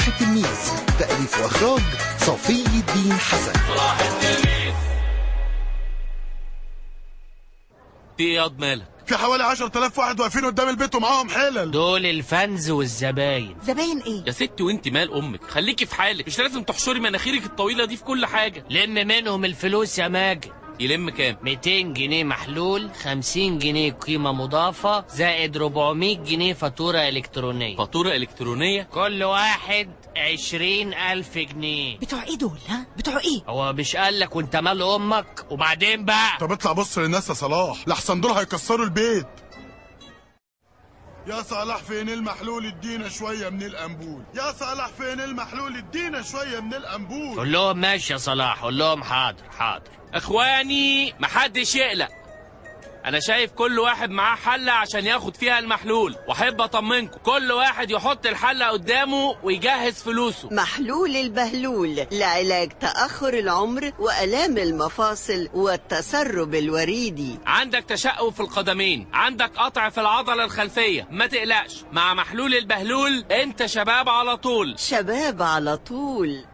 التلميذ تأليف وإخراج صفي الدين حسن في ايه ياض مالك في حوالي 10000 واحد واقفين قدام البيت ومعاهم حلل دول الفانز والزباين زباين ايه يا ست وانت مال امك خليكي في حالك مش لازم تحشري مناخيرك الطويله دي في كل حاجه لم منهم الفلوس يا ماجد يلم كام 200 جنيه محلول 50 جنيه قيمة مضافة زائد 400 جنيه فاتورة إلكترونية فاتوره الكترونيه كل واحد 20 ألف جنيه بتوع ايه دول ها بتوع ايه هو مش قالك وانت مال أمك وبعدين بقى طب اطلع بص للناس يا صلاح لحسن دول هيكسروا البيت يا صلاح فين المحلول ادينا شويه من الانبول يا صلاح فين المحلول ادينا شويه من الانبول قول لهم ماشي يا صلاح قول لهم حاضر حاضر اخواني محدش يقلق انا شايف كل واحد معاه حله عشان ياخد فيها المحلول واحب اطمنكم كل واحد يحط الحله قدامه ويجهز فلوسه محلول البهلول لعلاج تأخر العمر وألام المفاصل والتسرب الوريدي عندك تشقق في القدمين عندك قطع في العضله الخلفيه ما تقلقش مع محلول البهلول انت شباب على طول شباب على طول